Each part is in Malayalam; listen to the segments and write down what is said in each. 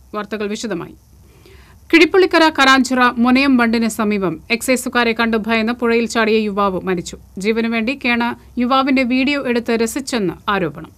വാർത്തകൾ വിശദമായി കിഴിപ്പള്ളിക്കര കരാഞ്ചിറ മുനയം ബണ്ടിന് സമീപം എക്സൈസുകാരെ കണ്ടു ഭയന്ന് പുഴയിൽ ചാടിയ യുവാവ് മരിച്ചു ജീവനു വേണ്ടി കേണ യുവാവിന്റെ വീഡിയോ എടുത്ത് രസിച്ചെന്ന് ആരോപണം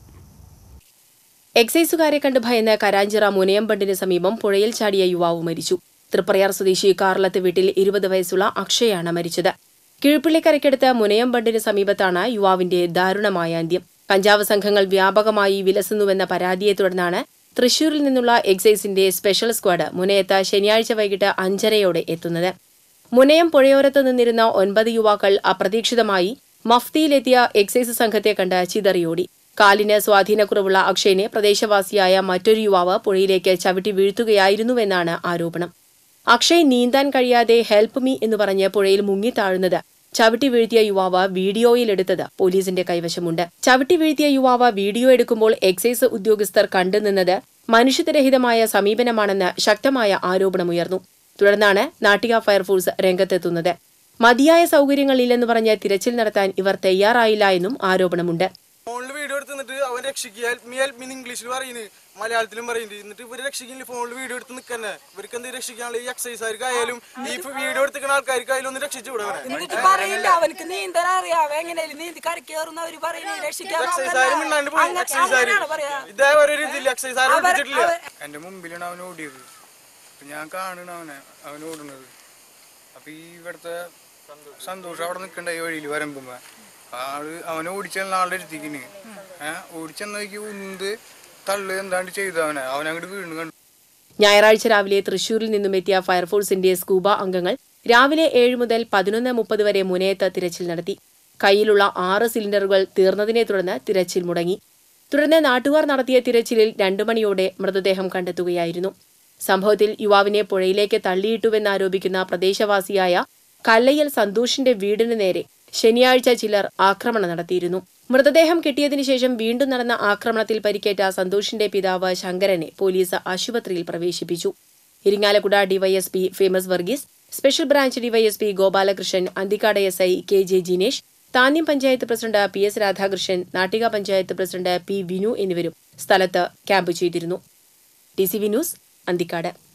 എക്സൈസുകാരെ കണ്ട് ഭയന്ന് കരാഞ്ചിറ മുനയമ്പണ്ടിന് സമീപം പുഴയിൽ ചാടിയ യുവാവ് മരിച്ചു തൃപ്രയാർ സ്വദേശി കാർലത്ത് വീട്ടിൽ ഇരുപത് വയസ്സുള്ള അക്ഷയാണ് മരിച്ചത് കിഴുപ്പിള്ളിക്കരയ്ക്കടുത്ത് മുനയമ്പണ്ടിന് സമീപത്താണ് യുവാവിന്റെ ദാരുണമായ അന്ത്യം കഞ്ചാവ് സംഘങ്ങൾ വ്യാപകമായി വിലസുന്നുവെന്ന പരാതിയെ തുടർന്നാണ് തൃശൂരിൽ നിന്നുള്ള എക്സൈസിന്റെ സ്പെഷ്യൽ സ്ക്വാഡ് മുനയത്ത് ശനിയാഴ്ച വൈകിട്ട് അഞ്ചരയോടെ എത്തുന്നത് മുനയം പുഴയോരത്ത് നിന്നിരുന്ന ഒൻപത് യുവാക്കൾ അപ്രതീക്ഷിതമായി മഫ്തിയിലെത്തിയ എക്സൈസ് സംഘത്തെ കണ്ട് ചിതറിയോടി കാലിന് സ്വാധീനക്കുറവുള്ള അക്ഷയനെ പ്രദേശവാസിയായ മറ്റൊരു യുവാവ് പുഴയിലേക്ക് ചവിട്ടി വീഴ്ത്തുകയായിരുന്നുവെന്നാണ് ആരോപണം അക്ഷയ് നീന്താൻ കഴിയാതെ ഹെൽപ്പ് മീ എന്ന് പറഞ്ഞ് പുഴയിൽ മുങ്ങിത്താഴുന്നത് ചവിട്ടി വീഴ്ത്തിയ യുവാവ് വീഡിയോയിലെടുത്തത് പോലീസിന്റെ കൈവശമുണ്ട് ചവിട്ടി വീഴ്ത്തിയ യുവാവ് വീഡിയോ എടുക്കുമ്പോൾ എക്സൈസ് ഉദ്യോഗസ്ഥർ കണ്ടുനിന്നത് മനുഷ്യത്വരഹിതമായ സമീപനമാണെന്ന് ശക്തമായ ആരോപണമുയർന്നു തുടർന്നാണ് നാട്ടിക ഫയർഫോഴ്സ് രംഗത്തെത്തുന്നത് മതിയായ സൗകര്യങ്ങളില്ലെന്ന് പറഞ്ഞ് തിരച്ചിൽ നടത്താൻ ഇവർ തയ്യാറായില്ല എന്നും ആരോപണമുണ്ട് ഫോണിൽ വീഡിയോ എടുത്ത് നിന്നിട്ട് അവൻ രക്ഷിക്കുക ഹെൽപ്പ് മീ ഹെൽപ്പ് മീ ഇംഗ്ലീഷിൽ പറയുന്നത് മലയാളത്തിലും പറയുന്നുണ്ട് എന്നിട്ട് ഇവര് രക്ഷിക്കില്ല ഫോണിൽ വീഡിയോ എടുത്ത് നിൽക്കന്നെ ഇവർക്ക് എന്ത് രക്ഷിക്കാനുള്ള ഈ എക്സസൈസുകാർക്കായാലും ഈ വീഡിയോ എടുത്തിക്കുന്ന ആൾക്കാർക്കായാലും ഒന്ന് രക്ഷിച്ചു വിടാൻ എന്നിട്ട് പറയില്ല അവനക്ക് നീന്തൽ അറിയാവ എങ്ങനെയാലും നീന്തി കരക്കേറുന്ന അവര് പറയുന്നത് രക്ഷിക്കാൻ എക്സസൈസുകാരും മിണ്ടാണ്ട് പോയി അങ്ങ- എക്സസൈസുകാരും അങ്ങനെയാണ് പറയാ ഇതേപോലെ ഒരു ഇതില്ല എക്സസൈസുകാരും അവർ- പിടിച്ചിട്ടില്ല അവർ- എൻ്റെ മുമ്പിലാണ് അവൻ ഓടിയത് അപ്പൊ ഞാൻ കാണണ അവനെ അവൻ ഓടുന്നത് അപ്പൊ ഈ ഇവിടുത്തെ സന്തോഷം അവിടെ നിൽക്കണ്ട ഈ വഴിയിൽ വരമ്പുമ്പോ ആള് അവനെ ഓടിച്ചെന്ന ആളുടെ അടുത്തേക്കിന് ഏഹ് ഓടിച്ചെന്നേക്ക് ഉന്ത് തള്ളു എന്താണ്ട് ചെയ്തു അവനെ അവൻ അങ്ങോട്ട് വീണ് കണ്ടു ഞായറാഴ്ച രാവിലെ തൃശൂരിൽ നിന്നും എത്തിയ ഫയർഫോഴ്സിന്റെ സ്കൂബ അംഗങ്ങൾ രാവിലെ ഏഴ് മുതൽ പതിനൊന്ന് മുപ്പത് വരെ മുനയത്ത് തിരച്ചിൽ നടത്തി കയ്യിലുള്ള ആറ് സിലിണ്ടറുകൾ തീർന്നതിനെ തുടർന്ന് തിരച്ചിൽ മുടങ്ങി തുടർന്ന് നാട്ടുകാർ നടത്തിയ തിരച്ചിലിൽ രണ്ടു മണിയോടെ മൃതദേഹം കണ്ടെത്തുകയായിരുന്നു സംഭവത്തിൽ യുവാവിനെ പുഴയിലേക്ക് തള്ളിയിട്ടുവെന്നാരോപിക്കുന്ന പ്രദേശവാസിയായ കല്ലയ്യൽ സന്തോഷിന്റെ വീടിന് നേരെ ശനിയാഴ്ച ചിലർ ആക്രമണം നടത്തിയിരുന്നു മൃതദേഹം കിട്ടിയതിനു ശേഷം വീണ്ടും നടന്ന ആക്രമണത്തിൽ പരിക്കേറ്റ സന്തോഷിന്റെ പിതാവ് ശങ്കരനെ പോലീസ് ആശുപത്രിയിൽ പ്രവേശിപ്പിച്ചു Irinjalakuda DYSP Famous Varghese special branch DYSP Gopalakrishnan Anthikkad S I K J Jinesh Thanyam panchayat president P S Radhakrishnan Nattika panchayat president P Vinu എന്നിവരും സ്ഥലത്ത് ക്യാമ്പ് ചെയ്തിരുന്നു T C V news Anthikad